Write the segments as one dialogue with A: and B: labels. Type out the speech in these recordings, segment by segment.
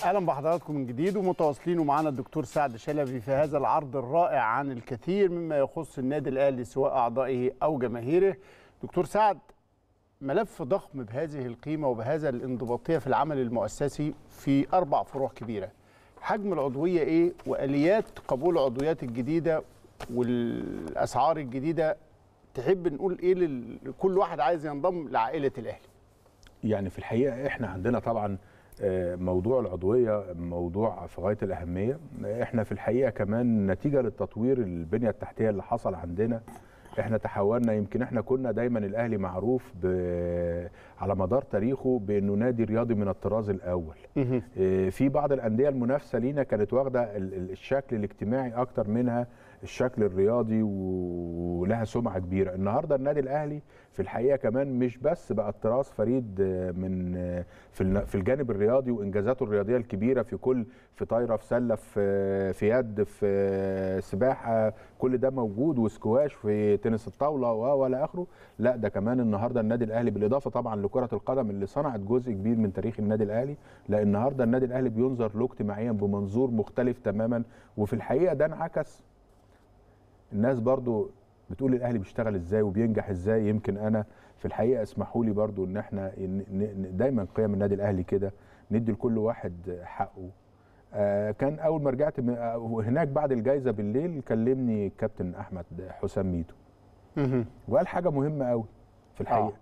A: اهلا بحضراتكم من جديد ومتواصلين ومعانا الدكتور سعد شلبي في هذا العرض الرائع عن الكثير مما يخص النادي الاهلي سواء اعضائه او جماهيره دكتور سعد ملف ضخم بهذه القيمه وبهذا الانضباطيه في العمل المؤسسي في اربع فروع كبيره حجم العضويه ايه واليات قبول العضويات الجديده والاسعار الجديده تحب نقول ايه لكل واحد عايز ينضم لعائله الاهلي
B: يعني في الحقيقه احنا عندنا طبعا موضوع العضويه موضوع في غايه الاهميه احنا في الحقيقه كمان نتيجه للتطوير البنيه التحتيه اللي حصل عندنا احنا تحولنا يمكن احنا كنا دايما الاهلي معروف ب... على مدار تاريخه بانه نادي رياضي من الطراز الاول في بعض الانديه المنافسه لينا كانت واخده الشكل الاجتماعي اكتر منها الشكل الرياضي ولها سمعه كبيره النهارده النادي الاهلي في الحقيقه كمان مش بس بقى الطراز فريد من في في الجانب الرياضي وانجازاته الرياضيه الكبيره في كل في طايره في سله في في يد في سباحه كل ده موجود وسكواش في تنس الطاوله ولا اخره لا ده كمان النهارده النادي الاهلي بالاضافه طبعا لكره القدم اللي صنعت جزء كبير من تاريخ النادي الاهلي لا النهارده النادي الاهلي بينظر له اجتماعيا بمنظور مختلف تماما وفي الحقيقه ده انعكس الناس برضو بتقول الاهلي بيشتغل ازاي وبينجح ازاي يمكن انا في الحقيقه اسمحوا لي برضو ان احنا دايما قيم النادي الاهلي كده ندي لكل واحد حقه آه كان اول ما رجعت هناك بعد الجائزه بالليل كلمني الكابتن احمد حسام ميدو وقال حاجه مهمه قوي في الحقيقه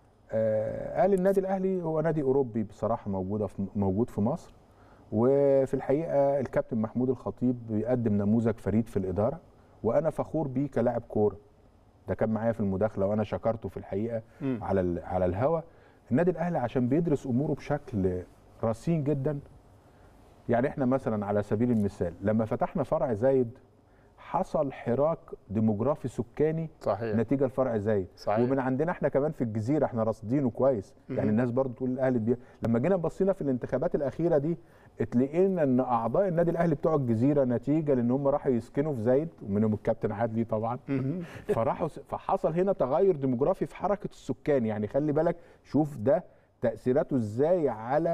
B: آه قال النادي الاهلي هو نادي اوروبي بصراحه موجوده في موجود في مصر وفي الحقيقه الكابتن محمود الخطيب بيقدم نموذج فريد في الاداره وانا فخور بيه كلاعب كوره ده كان معايا في المداخله وانا شكرته في الحقيقه م. على على الهوا النادي الاهلي عشان بيدرس اموره بشكل رصين جدا يعني احنا مثلا على سبيل المثال لما فتحنا فرع زايد حصل حراك ديموغرافي سكاني
A: صحيح.
B: نتيجه لفرع زايد
A: صحيح.
B: ومن عندنا احنا كمان في الجزيره احنا راصدينه كويس م. يعني الناس برضو تقول الاهلي بي... لما جينا بصينا في الانتخابات الاخيره دي اتلقينا ان اعضاء النادي الاهلي بتوع الجزيره نتيجه لان هم راحوا يسكنوا في زايد ومنهم الكابتن عادلي طبعا فراحوا فحصل هنا تغير ديموغرافي في حركه السكان يعني خلي بالك شوف ده تاثيراته ازاي على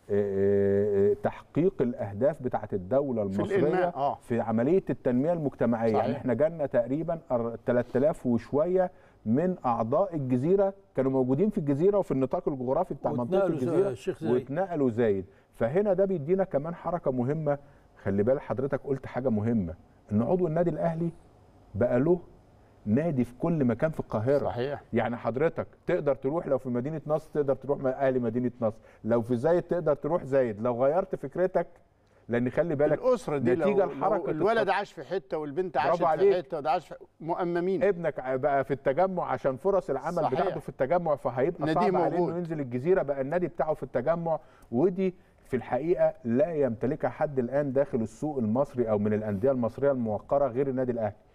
B: تحقيق الاهداف بتاعه الدوله المصريه
A: في, آه.
B: في عمليه التنميه المجتمعيه
A: صحيح.
B: يعني احنا جالنا تقريبا 3000 وشويه من اعضاء الجزيره كانوا موجودين في الجزيره وفي النطاق الجغرافي بتاع منطقه الجزيره واتنقلوا زايد فهنا ده بيدينا كمان حركه مهمه خلي بالك حضرتك قلت حاجه مهمه ان عضو النادي الاهلي بقى له نادي في كل مكان في القاهره
A: صحيح
B: يعني حضرتك تقدر تروح لو في مدينه نصر تقدر تروح اهلي مدينه نصر لو في زايد تقدر تروح زايد لو غيرت فكرتك لان خلي بالك
A: الاسره دي
B: نتيجه
A: لو
B: الحركه
A: الولد عاش في حته والبنت عاشت في
B: عليك.
A: حته وده عاش في مؤممين
B: ابنك بقى في التجمع عشان فرص العمل
A: صحيح.
B: بتاعته في التجمع فهيبقى
A: نادي
B: صعب عليه
A: موجود.
B: انه ينزل الجزيره بقى النادي بتاعه في التجمع ودي في الحقيقه لا يمتلكها حد الان داخل السوق المصري او من الانديه المصريه الموقره غير النادي الاهلي